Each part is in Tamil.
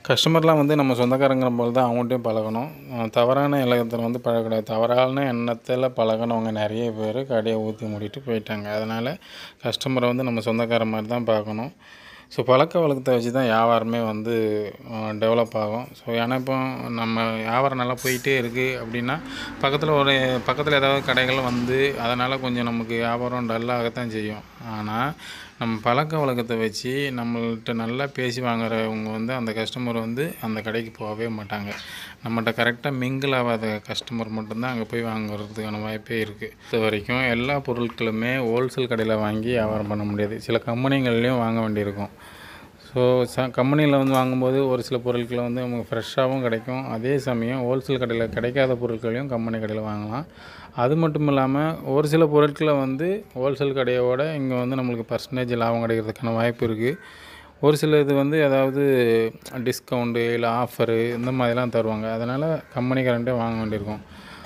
கஸ்டமர்லாம் வந்து நம்ம சொந்தக்காரங்கிற போல தான் அவங்கள்ட்டையும் பழகணும் அஹ் தவறான இலக்கத்தில் வந்து பழகக்கூடாது தவறான எண்ணத்தில் பழகினவங்க நிறைய பேர் கடையை ஊற்றி மூடிட்டு போயிட்டாங்க அதனால் கஸ்டமரை வந்து நம்ம சொந்தக்கார மாதிரி தான் பார்க்கணும் ஸோ பழக்க வழக்கத்தை வச்சு தான் வியாபாரமே வந்து டெவலப் ஆகும் ஸோ ஏன்னா இப்போ நம்ம வியாபாரம் நல்லா போயிட்டே இருக்குது அப்படின்னா பக்கத்தில் ஒரு பக்கத்தில் ஏதாவது கடைகள் வந்து அதனால் கொஞ்சம் நமக்கு வியாபாரம் டல்லாகத்தான் செய்யும் ஆனால் நம்ம பழக்க வழக்கத்தை வச்சு நம்மள்ட்ட நல்லா பேசி வாங்குறவங்க வந்து அந்த கஸ்டமர் வந்து அந்த கடைக்கு போகவே மாட்டாங்க நம்மகிட்ட கரெக்டாக மிங்கிள் ஆகாத கஸ்டமர் மட்டும்தான் அங்கே போய் வாங்குறதுக்கான வாய்ப்பே இருக்குது இது வரைக்கும் எல்லா பொருட்களுமே ஹோல்சேல் கடையில் வாங்கி வியாபாரம் பண்ண முடியாது சில கம்பெனிகள்லேயும் வாங்க வேண்டியிருக்கும் ஸோ ச கம்பெனியில் வந்து வாங்கும்போது ஒரு சில பொருட்கள் வந்து நமக்கு ஃப்ரெஷ்ஷாகவும் கிடைக்கும் அதே சமயம் ஹோல்சேல் கடையில் கிடைக்காத பொருட்களையும் கம்பெனி கடையில் வாங்கலாம் அது மட்டும் இல்லாமல் ஒரு சில பொருட்களை வந்து ஹோல்சேல் கடையோட இங்கே வந்து நம்மளுக்கு பர்சன்டேஜ் லாபம் கிடைக்கிறதுக்கான வாய்ப்பு இருக்குது ஒரு சில இது வந்து ஏதாவது டிஸ்கவுண்ட்டு இல்லை ஆஃபரு இந்த மாதிரிலாம் தருவாங்க அதனால் கம்பெனிக்காரன்ட்டே வாங்க வேண்டியிருக்கும்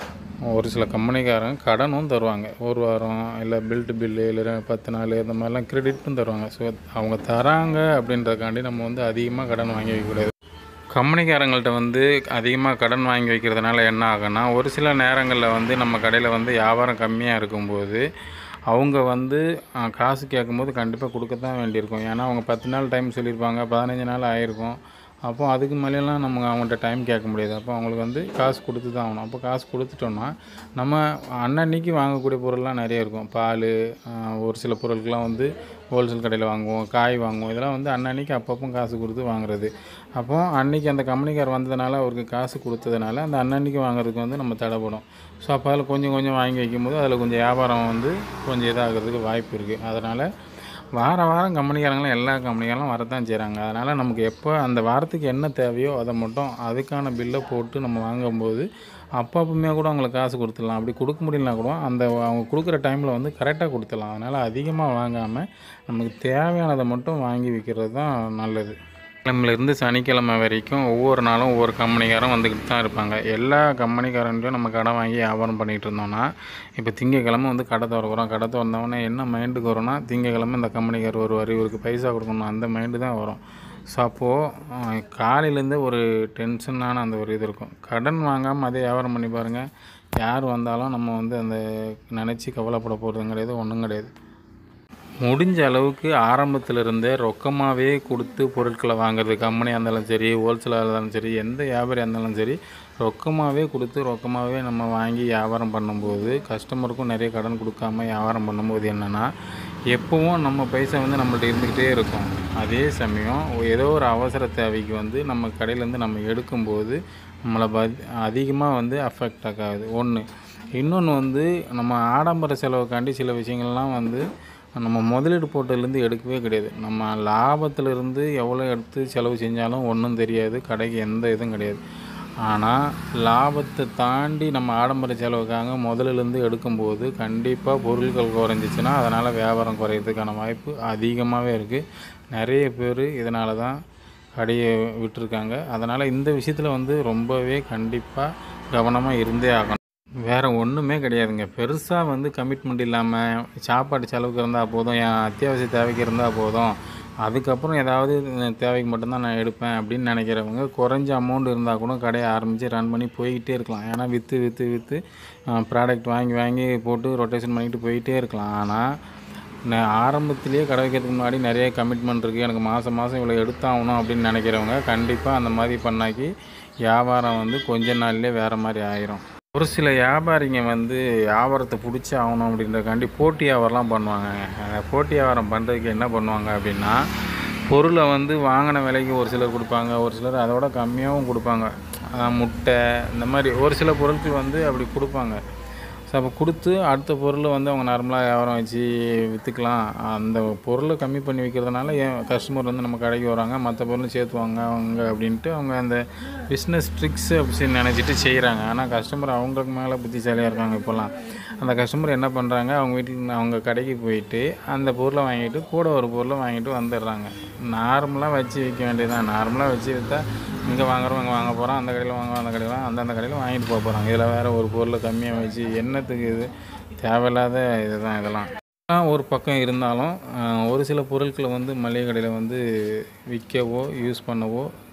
ஒரு சில கம்பெனிக்காரங்க கடனும் தருவாங்க ஒரு வாரம் இல்லை பில்டு பில்லு இல்லை பத்து நாள் இந்த மாதிரிலாம் கிரெடிட்டும் தருவாங்க ஸோ அவங்க தராங்க அப்படின்றதுக்காண்டி நம்ம வந்து அதிகமாக கடன் வாங்கி வைக்கக்கூடாது கம்பெனிக்காரங்கள்ட்ட வந்து அதிகமாக கடன் வாங்கி வைக்கிறதுனால என்ன ஆகும்னா ஒரு சில நேரங்களில் வந்து நம்ம கடையில் வந்து வியாபாரம் கம்மியாக இருக்கும்போது அவங்க வந்து அஹ், காசு கேட்கும்போது கண்டிப்பாக கொடுக்க தான் வேண்டியிருக்கும் ஏன்னா அவங்க பத்து நாள் டைம் சொல்லியிருப்பாங்க பதினஞ்சு நாள் ஆயிருக்கும் அப்போ அதுக்கு மேலெலாம் நம்ம அவங்கள்ட்ட டைம் கேட்க முடியாது அப்போ அவங்களுக்கு வந்து காசு கொடுத்து தான் ஆகணும் அப்போ காசு கொடுத்துட்டோம்னா நம்ம அன்னன்னைக்கு வாங்கக்கூடிய பொருள்லாம் நிறைய இருக்கும் பால் ஒரு சில பொருட்கள்லாம் வந்து ஹோல்சேல் கடையில் வாங்குவோம் காய் வாங்குவோம் இதெல்லாம் வந்து அன்னன்னைக்கு அப்பப்போ காசு கொடுத்து வாங்குறது அப்போ அன்னைக்கு அந்த கம்பெனிக்கார் வந்ததுனால அவருக்கு காசு கொடுத்ததுனால அந்த அன்னன்னைக்கு வாங்குறதுக்கு வந்து நம்ம தடைப்படும் ஸோ அப்போ அதில் கொஞ்சம் கொஞ்சம் வாங்கி வைக்கும்போது அதில் கொஞ்சம் வியாபாரம் வந்து கொஞ்சம் இதாகிறதுக்கு வாய்ப்பு இருக்குது அதனால் வார வாரம் கம்பெனிக்காரங்களும் எல்லா கம்பெனிக்காரங்களும் வரத்தான் செய்கிறாங்க அதனால் நமக்கு எப்போ அந்த வாரத்துக்கு என்ன தேவையோ அதை மட்டும் அதுக்கான பில்லை போட்டு நம்ம வாங்கும்போது அப்பப்பவுமே கூட அவங்களுக்கு காசு கொடுத்துடலாம் அப்படி கொடுக்க முடியலனா கூட அந்த அவங்க கொடுக்குற டைமில் வந்து கரெக்டாக கொடுத்துடலாம் அதனால் அதிகமாக வாங்காமல் நமக்கு தேவையானதை மட்டும் வாங்கி விற்கிறது தான் நல்லது கிழமையிலேருந்து சனிக்கிழமை வரைக்கும் ஒவ்வொரு நாளும் ஒவ்வொரு கம்பெனிக்காரும் வந்துக்கிட்டு தான் இருப்பாங்க எல்லா கம்பெனிக்காரன்ட்டையும் நம்ம கடை வாங்கி வியாபாரம் பண்ணிகிட்டு இருந்தோம்னா இப்போ திங்கக்கிழமை வந்து கடை திறக்கிறோம் கடை திறந்தவொடனே என்ன மைண்டுக்கு வரும்னா திங்கக்கிழமை இந்த கம்பெனிக்கார் வருவார் இவருக்கு பைசா கொடுக்கணும் அந்த மைண்டு தான் வரும் ஸோ அப்போது காலையிலேருந்தே ஒரு டென்ஷனான அந்த ஒரு இது இருக்கும் கடன் வாங்காமல் அதே வியாபாரம் பண்ணி பாருங்கள் யார் வந்தாலும் நம்ம வந்து அந்த நினச்சி கவலைப்பட போகிறதும் கிடையாது ஒன்றும் கிடையாது முடிஞ்ச அளவுக்கு ஆரம்பத்தில் இருந்தே ரொக்கமாகவே கொடுத்து பொருட்களை வாங்குறது கம்பெனியாக இருந்தாலும் சரி ஹோல்சேலாக இருந்தாலும் சரி எந்த வியாபாரியாக இருந்தாலும் சரி ரொக்கமாகவே கொடுத்து ரொக்கமாகவே நம்ம வாங்கி வியாபாரம் பண்ணும்போது கஸ்டமருக்கும் நிறைய கடன் கொடுக்காம வியாபாரம் பண்ணும்போது என்னென்னா எப்போவும் நம்ம பைசா வந்து நம்மள்ட்ட இருந்துக்கிட்டே இருக்கும் அதே சமயம் ஏதோ ஒரு அவசர தேவைக்கு வந்து நம்ம கடையிலேருந்து நம்ம எடுக்கும்போது நம்மளை பத் அதிகமாக வந்து அஃபெக்ட் ஆகாது ஒன்று இன்னொன்று வந்து நம்ம ஆடம்பர செலவுக்காண்டி சில விஷயங்கள்லாம் வந்து நம்ம முதலீடு போட்டதுலேருந்து எடுக்கவே கிடையாது நம்ம லாபத்திலிருந்து எவ்வளோ எடுத்து செலவு செஞ்சாலும் ஒன்றும் தெரியாது கடைக்கு எந்த இதுவும் கிடையாது ஆனால் லாபத்தை தாண்டி நம்ம ஆடம்பர செலவுக்காக முதலிலேருந்து எடுக்கும்போது கண்டிப்பாக பொருட்கள் குறைஞ்சிச்சின்னா அதனால் வியாபாரம் குறையிறதுக்கான வாய்ப்பு அதிகமாகவே இருக்குது நிறைய பேர் இதனால தான் கடையை விட்டுருக்காங்க அதனால் இந்த விஷயத்தில் வந்து ரொம்பவே கண்டிப்பாக கவனமாக இருந்தே ஆகணும் வேறு ஒன்றுமே கிடையாதுங்க பெருசாக வந்து கமிட்மெண்ட் இல்லாமல் சாப்பாடு செலவுக்கு இருந்தால் போதும் என் அத்தியாவசிய தேவைக்கு இருந்தால் போதும் அதுக்கப்புறம் ஏதாவது தேவைக்கு மட்டும்தான் நான் எடுப்பேன் அப்படின்னு நினைக்கிறவங்க குறைஞ்ச அமௌண்ட் இருந்தால் கூட கடையை ஆரம்பித்து ரன் பண்ணி போய்கிட்டே இருக்கலாம் ஏன்னா விற்று விற்று விற்று ப்ராடக்ட் வாங்கி வாங்கி போட்டு ரொட்டேஷன் பண்ணிட்டு போயிட்டே இருக்கலாம் ஆனால் நான் ஆரம்பத்திலேயே கடை வைக்கிறதுக்கு முன்னாடி நிறைய கமிட்மெண்ட் இருக்குது எனக்கு மாதம் மாதம் இவ்வளோ எடுத்தாகணும் அப்படின்னு நினைக்கிறவங்க கண்டிப்பாக அந்த மாதிரி பண்ணாக்கி வியாபாரம் வந்து கொஞ்ச நாள்லேயே வேறு மாதிரி ஆயிரும் ஒரு சில வியாபாரிங்க வந்து வியாபாரத்தை பிடிச்சி ஆகணும் அப்படின்றக்காண்டி போட்டி வியாபாரம்லாம் பண்ணுவாங்க அந்த போட்டி வியாபாரம் பண்ணுறதுக்கு என்ன பண்ணுவாங்க அப்படின்னா பொருளை வந்து வாங்கின விலைக்கு ஒரு சிலர் கொடுப்பாங்க ஒரு சிலர் அதோட கம்மியாகவும் கொடுப்பாங்க அஹ் முட்டை இந்த மாதிரி ஒரு சில பொருட்கள் வந்து அப்படி கொடுப்பாங்க ஸோ அப்போ கொடுத்து அடுத்த பொருளை வந்து அவங்க நார்மலாக வியாபாரம் வச்சு விற்றுக்கலாம் அந்த பொருளை கம்மி பண்ணி விற்கிறதுனால ஏன் கஸ்டமர் வந்து நம்ம கடைக்கு வராங்க மற்ற பொருளும் சேர்த்து வாங்க அவங்க அப்படின்ட்டு அவங்க அந்த பிஸ்னஸ் ட்ரிக்ஸ் அப்படின்னு நினச்சிட்டு செய்கிறாங்க ஆனால் கஸ்டமர் அவங்களுக்கு மேலே புத்திசாலியாக இருக்காங்க இப்போல்லாம் அந்த கஸ்டமர் என்ன பண்ணுறாங்க அவங்க வீட்டில் அவங்க கடைக்கு போயிட்டு அந்த பொருளை வாங்கிட்டு கூட ஒரு பொருளை வாங்கிட்டு வந்துடுறாங்க நார்மலாக வச்சு விற்க வேண்டியதுதான் நார்மலாக வச்சு விற்றா இங்கே வாங்குறோம் இங்கே வாங்க போகிறோம் அந்த கடையில் வாங்க அந்த கடையில் வாங்க அந்தந்த கடையில் வாங்கிட்டு போக போகிறாங்க இதில் வேறு ஒரு பொருளை கம்மியாக வச்சு என்னத்துக்கு இது தேவையில்லாத இதுதான் இதெல்லாம் இதெல்லாம் ஒரு பக்கம் இருந்தாலும் ஆஹ், ஒரு சில பொருட்களை வந்து மளிகை கடையில் வந்து விற்கவோ யூஸ் பண்ணவோ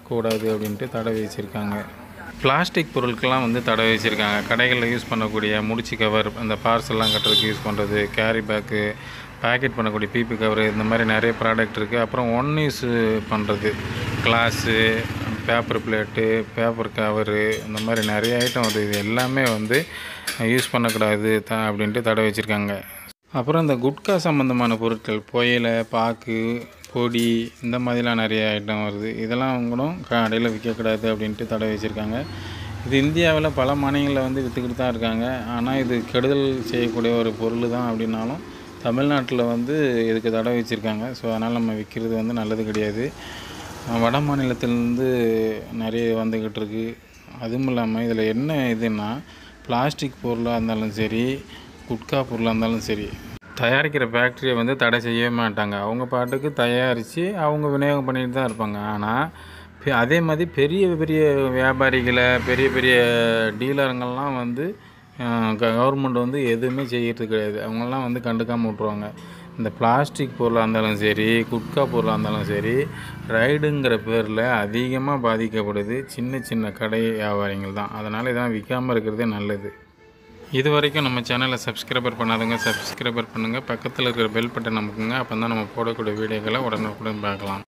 கூடாது அப்படின்ட்டு தடை விதிச்சிருக்காங்க பிளாஸ்டிக் பொருட்கள்லாம் வந்து தடை வச்சுருக்காங்க கடைகளில் யூஸ் பண்ணக்கூடிய முடிச்சு கவர் அந்த பார்சல்லாம் கட்டுறதுக்கு யூஸ் பண்ணுறது கேரி பேக்கு பேக்கெட் பண்ணக்கூடிய பிபி கவர் இந்த மாதிரி நிறைய ப்ராடக்ட் இருக்குது அப்புறம் ஒன் யூஸ் பண்ணுறது glass paper plate paper cover இந்த மாதிரி நிறைய ஐட்டம் வருது இது எல்லாமே வந்து யூஸ் பண்ணக்கூடாது த அப்படின்ட்டு தடை வச்சுருக்காங்க அப்புறம் இந்த குட்கா சம்மந்தமான பொருட்கள் புயலை பாக்கு பொடி இந்த மாதிரிலாம் நிறைய ஐட்டம் வருது இதெல்லாம் கூட கடையில் விற்கக்கூடாது அப்படின்ட்டு தடை வச்சுருக்காங்க இது இந்தியாவில் பல மாநிலங்களில் வந்து விற்றுக்கிட்டு தான் இருக்காங்க ஆனால் இது கெடுதல் செய்யக்கூடிய ஒரு பொருள் தான் அப்படின்னாலும் தமிழ்நாட்டில் வந்து இதுக்கு தடை வச்சுருக்காங்க ஸோ அதனால் நம்ம விற்கிறது வந்து நல்லது கிடையாது வட மாநிலத்திலேருந்து நிறைய வந்துக்கிட்டு இருக்கு அதுவும் இல்லாமல் இதில் என்ன இதுன்னா பிளாஸ்டிக் பொருளாக இருந்தாலும் சரி குட்கா பொருளாக இருந்தாலும் சரி தயாரிக்கிற ஃபேக்ட்ரியை வந்து தடை செய்யவே மாட்டாங்க அவங்க பாட்டுக்கு தயாரித்து அவங்க விநியோகம் பண்ணிட்டு தான் இருப்பாங்க ஆனால் பெ- அதே மாதிரி பெரிய பெரிய வியாபாரிகளை பெரிய பெரிய டீலருங்கள்லாம் வந்து கவர்மெண்ட் வந்து எதுவுமே செய்கிறது கிடையாது அவங்கெல்லாம் வந்து கண்டுக்காமல் விட்ருவாங்க இந்த பிளாஸ்டிக் பொருளாக இருந்தாலும் சரி குட்கா பொருளாக இருந்தாலும் சரி ரைடுங்கிற பேரில் அதிகமாக பாதிக்கப்படுது சின்ன சின்ன கடை வியாபாரிகள் தான் அதனால் இதெல்லாம் விற்காமல் இருக்கிறதே நல்லது இது வரைக்கும் நம்ம சேனலை சப்ஸ்கிரைபர் பண்ணாதவங்க சப்ஸ்கிரைபர் பண்ணுங்கள் பக்கத்தில் இருக்கிற பெல் பட்டன் நமக்குங்க அப்போ தான் நம்ம போடக்கூடிய வீடியோக்களை உடனுக்குடன் பார்க்கலாம்